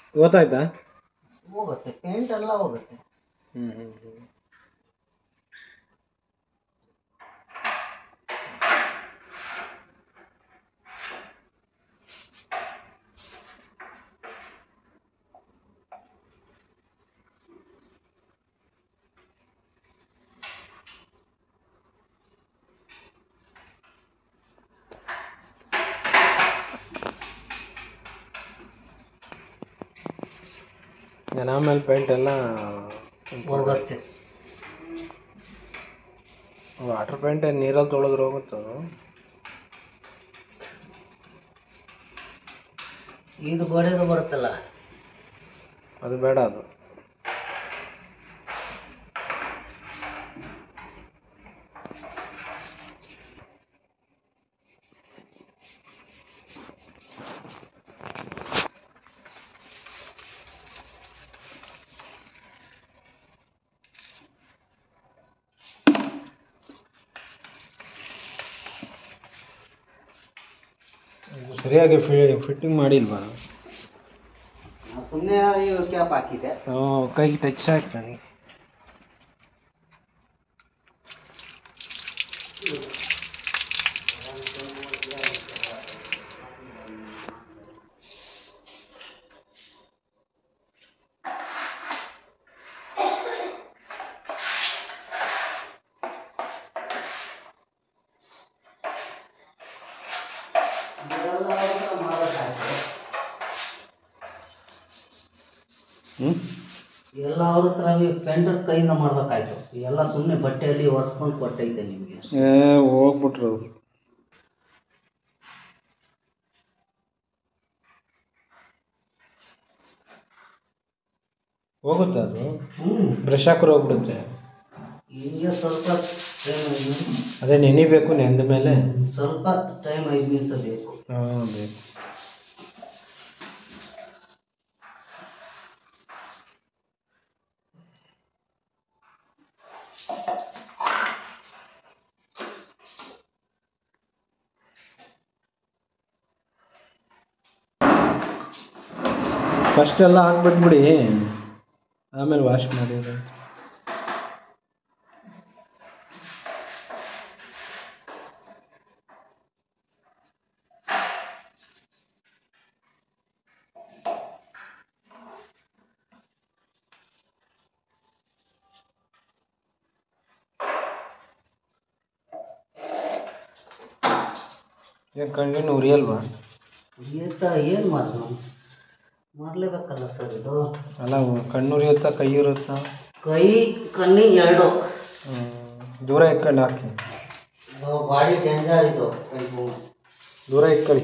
ಗೊತ್ತಾಯ್ತಾ ಹೋಗುತ್ತೆ ಪೇಂಟ್ ಎಲ್ಲ ಹೋಗುತ್ತೆ ಹ್ಞೂ ಹ್ಞೂ ಹ್ಞೂ ಆಮೇಲೆ ಪೇಂಟ್ ಎಲ್ಲ ಹೋಗುತ್ತೆ ವಾಟರ್ ಪೇಂಟ್ ನೀರಲ್ಲಿ ತೊಳೆದ್ರೆ ಹೋಗುತ್ತೆ ಅದು ಇದು ಗೋಡೆದು ಬರುತ್ತಲ್ಲ ಅದು ಬೇಡ ಅದು ಸರಿಯಾಗಿ ಫಿಟ್ಟಿಂಗ್ ಮಾಡಿಲ್ವಾ ಸುಮ್ಮನೆ ಕ್ಯಾಪ್ ಹಾಕಿದೆ ಕೈಗೆ ಟಚ್ ಆಯ್ತು ನನಗೆ ಹ್ಞೂ ಎಲ್ಲ ಅವ್ರ ಹತ್ರ ಪೆಂಡರ್ ಕೈಯಿಂದ ಮಾಡ್ಬೇಕಾಯ್ತು ಎಲ್ಲ ಸುಮ್ಮನೆ ಬಟ್ಟೆಯಲ್ಲಿ ಒರೆಸ್ಕೊಂಡು ಕೊಟ್ಟೈತೆ ನಿಮಗೆ ಏ ಹೋಗ್ಬಿಟ್ರು ಅವ್ರು ಹೋಗುತ್ತೆ ಅದು ಹ್ಞೂ ಬ್ರಷ್ ಹಾಕ್ರೆ ಹೋಗ್ಬಿಡುತ್ತೆ ಹಿಂಗೆ ಸ್ವಲ್ಪ ಟೈಮ್ ಐದು ಅದೇ ನೆನಿಬೇಕು ನೆಂದ ಮೇಲೆ ಸ್ವಲ್ಪ ಟೈಮ್ ಐದು ನಿಮಿಷ ಬೇಕು ಹಾಂ ಬೇಕು ಫಸ್ಟ್ ಎಲ್ಲ ಹಾಕ್ಬಿಟ್ಬಿಡಿ ಆಮೇಲೆ ವಾಶ್ ಮಾಡಿದ್ರೆ ಏನು ಕಣ್ಣಿನ ಉರಿಯಲ್ವಾ ಉರಿಯುತ್ತ ಏನು ಮಾಡೋದು ಮಾಡಲೇಬೇಕಲ್ಲ ಸರ್ ಇದು ಅಲ್ಲ ಕಣ್ಣು ಉರಿಯುತ್ತಾ ಕೈ ಇರುತ್ತಾ ಕೈ ಕಣ್ಣಿ ಎರಡು ದೂರ ಇಟ್ಕೊಂಡು ಹಾಕಿ ಬಾಡಿ ಡೇಂಜರ್ ಇದು ಕೈಗೂ. ದೂರ ಇಟ್ಕೊಳ್ಳಿ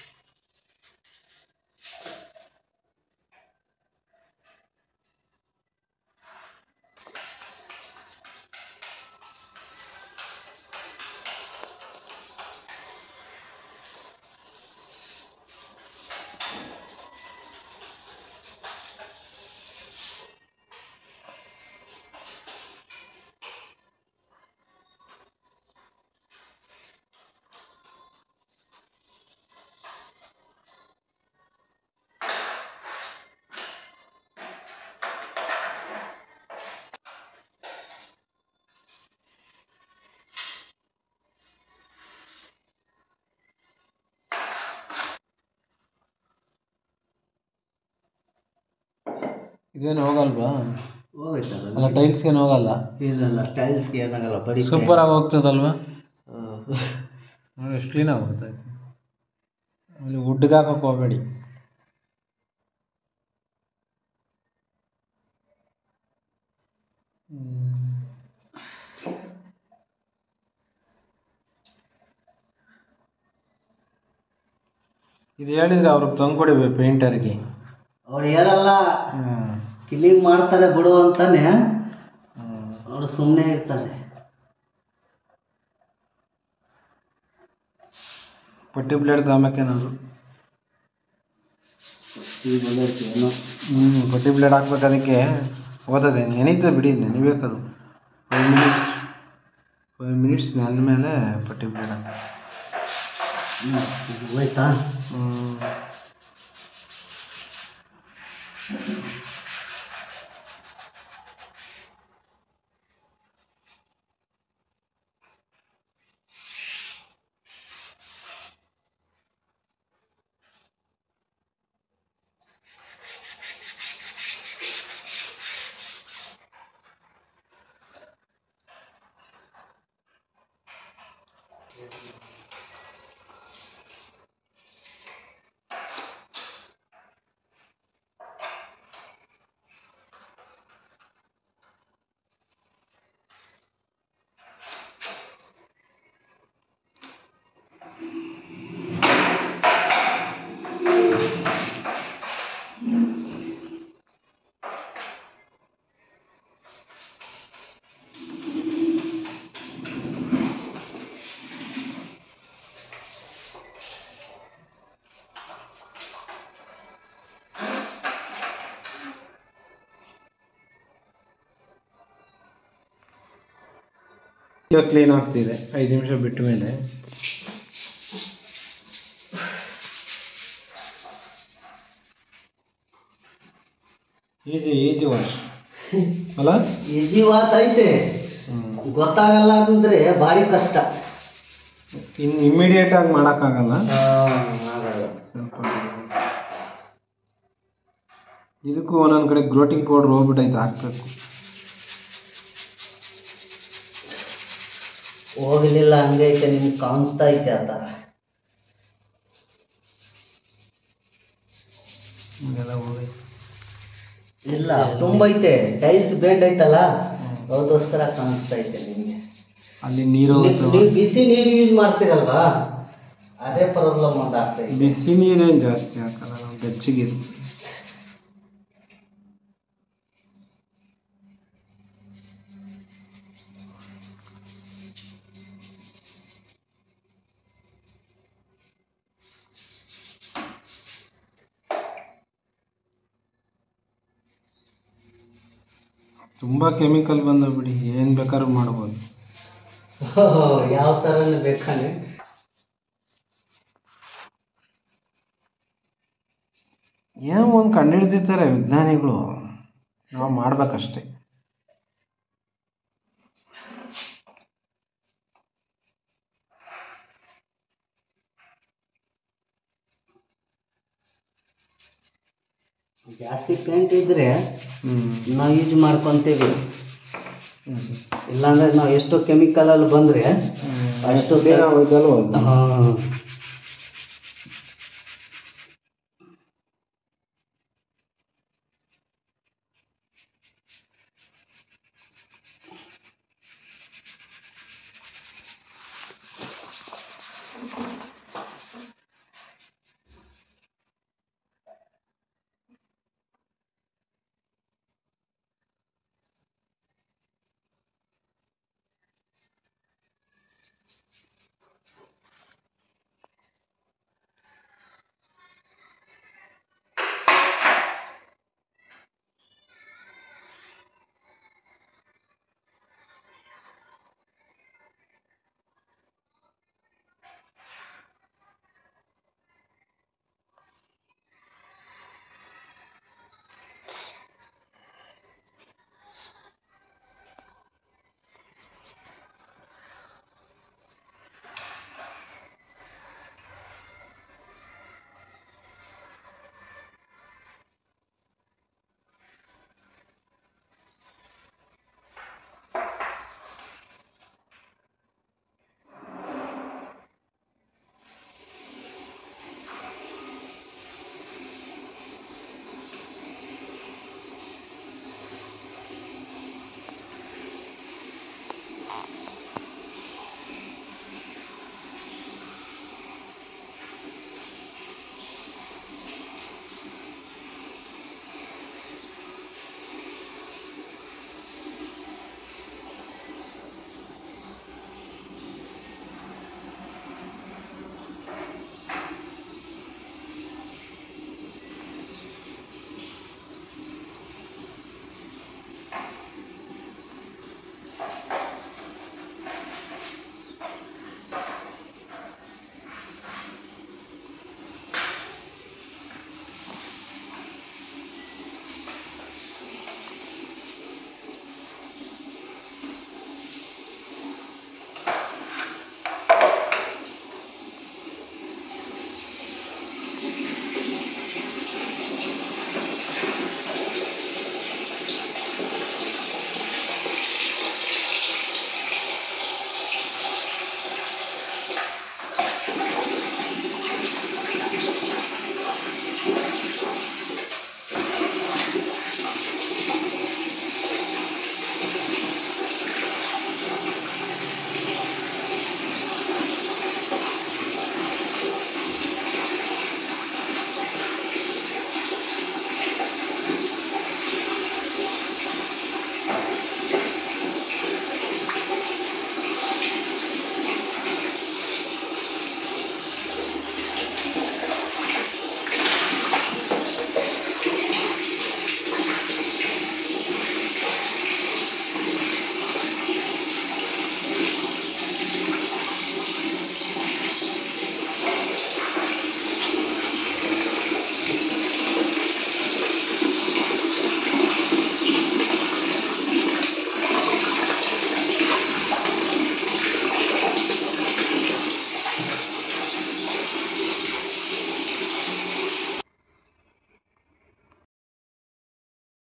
ಇದೇನು ಹೋಗಲ್ವಾ ಹೋಗೈತಲ್ಲ ಅಲ್ಲ ಟೈಲ್ಸ್ ಏನು ಹೋಗಲ್ಲ ಇಲ್ಲ ಟೈಲ್ಸ್ಗೆ ಏನಾಗಲ್ಲ ಬರೀ ಸೂಪರ್ ಆಗಿ ಹೋಗ್ತದಲ್ವಾ ನೋಡಿ ಎಷ್ಟು ಕ್ಲೀನಾಗಿ ಹೋಗ್ತೈತೆ ಅಲ್ಲಿ ವುಡ್ಗೆ ಹಾಕಕ್ಕೆ ಹೋಗಬೇಡಿ ಇದು ಹೇಳಿದ್ರೆ ಅವ್ರಿಗೆ ತಂದ್ಕೊಡಿ ಪೇಂಟರ್ಗೆ ಅವ್ರು ಹೇಳಲ್ಲ ಹ್ಞೂ ಕ್ಲೀನ್ ಮಾಡ್ತಾರೆ ಬಿಡು ಅಂತಾನೆ ಹ್ಞೂ ಅವ್ರು ಸುಮ್ಮನೆ ಇರ್ತಾರೆ ಪಟ್ಟಿ ಬ್ಲೇಡ್ ತಗೊಂಬೇಕೇನಾದ್ರು ಈ ಬದಲಿಗೆ ಏನೋ ಹ್ಞೂ ಪಟ್ಟಿ ಬ್ಲೇಡ್ ಹಾಕ್ಬೇಕು ಅದಕ್ಕೆ ಓದದೆ ನೆನೀತದೆ ಬಿಡಿ ನೆನಿಬೇಕದು ಫೈವ್ ಮಿನಿಟ್ಸ್ ಫೈವ್ ಮಿನಿಟ್ಸ್ ನೆಲ ಮೇಲೆ ಪಟ್ಟಿ ಬ್ಲೇಡ್ ಹಾಕಿ ಹ್ಮ್, ಇದು ಹೋಯ್ತಾ ಹ್ಞೂ ಈಗ ಕ್ಲೀನ್ ಆಗ್ತಿದೆ ಐದು ನಿಮಿಷ ಬಿಟ್ಟ ಮೇಲೆ ಈಸಿ ಈಸಿ ವಾಶ್ ಅಲ್ಲ ಈಜಿ ವಾಸ್ ಐತೆ ಗೊತ್ತಾಗಲ್ಲ ಅಂದ್ರೆ ಭಾರಿ ಕಷ್ಟ ಇನ್ನು ಇಮ್ಮಿಡಿಯೇಟ್ ಆಗಿ ಮಾಡೋಕ್ಕಾಗಲ್ಲ ಆಗಲ್ಲ ಸ್ವಲ್ಪ ಇದಕ್ಕೂ ಒಂದೊಂದು ಕಡೆ ಗ್ರೋಟಿಂಗ್ ಪೌಡ್ರ್ ಹೋಗ್ಬಿಟ್ಟೈತೆ ಹಾಕ್ಬೇಕು ಹೋಗ್ಲಿಲ್ಲ ಹಂಗೆ ಐತೆ ನಿಮ್ಗೆ ಕಾಣಿಸ್ತಾ ಐತೆ ಆ ಥರ ಹಿಂಗೆಲ್ಲ ಹೋಗೈತೆ ಇಲ್ಲ ತುಂಬೈತೆ ಟೈಲ್ಸ್ ಬೆಂಡ್ ಐತಲ್ಲ ಅದಕ್ಕೋಸ್ಕರ ಕಾಣಿಸ್ತಾ ಐತೆ ನಿಮಗೆ ಅಲ್ಲಿ ನೀರು ನೀವು ಬಿಸಿ ನೀರು ಯೂಸ್ ಮಾಡ್ತೀರಲ್ವಾ ಅದೇ ಪ್ರಾಬ್ಲಮ್ ಒಂದು ಆಗ್ತೈತೆ ಬಿಸಿ ನೀರೇನು ಜಾಸ್ತಿ ಹಾಕಲ್ಲ ನಾವು ಬೆಚ್ಚಗೆ ತುಂಬ ಕೆಮಿಕಲ್ ಬಂದ ಬಿಡಿ ಏನು ಬೇಕಾದ್ರೂ ಮಾಡ್ಬೋದು ಯಾವ ಥರನೇ ಬೇಕಾನೆ ಏನೋ ಒಂದು ಕಂಡುಹಿಡ್ದಿರ್ತಾರೆ ವಿಜ್ಞಾನಿಗಳು ನಾವು ಮಾಡ್ಬೇಕಷ್ಟೇ ಜಾಸ್ತಿ ಪೇಂಟ್ ಇದ್ರೆ ಹ್ಞೂ ನಾವು ಯೂಸ್ ಮಾಡ್ಕೊಂತೀವಿ ಇಲ್ಲಾಂದ್ರೆ ನಾವು ಎಷ್ಟೋ ಕೆಮಿಕಲ್ ಅಲ್ಲಿ ಬಂದ್ರೆ ಅಷ್ಟು ನಾವು ಇದೆಲ್ಲ ಹೋಯ್ತು. ಹಾ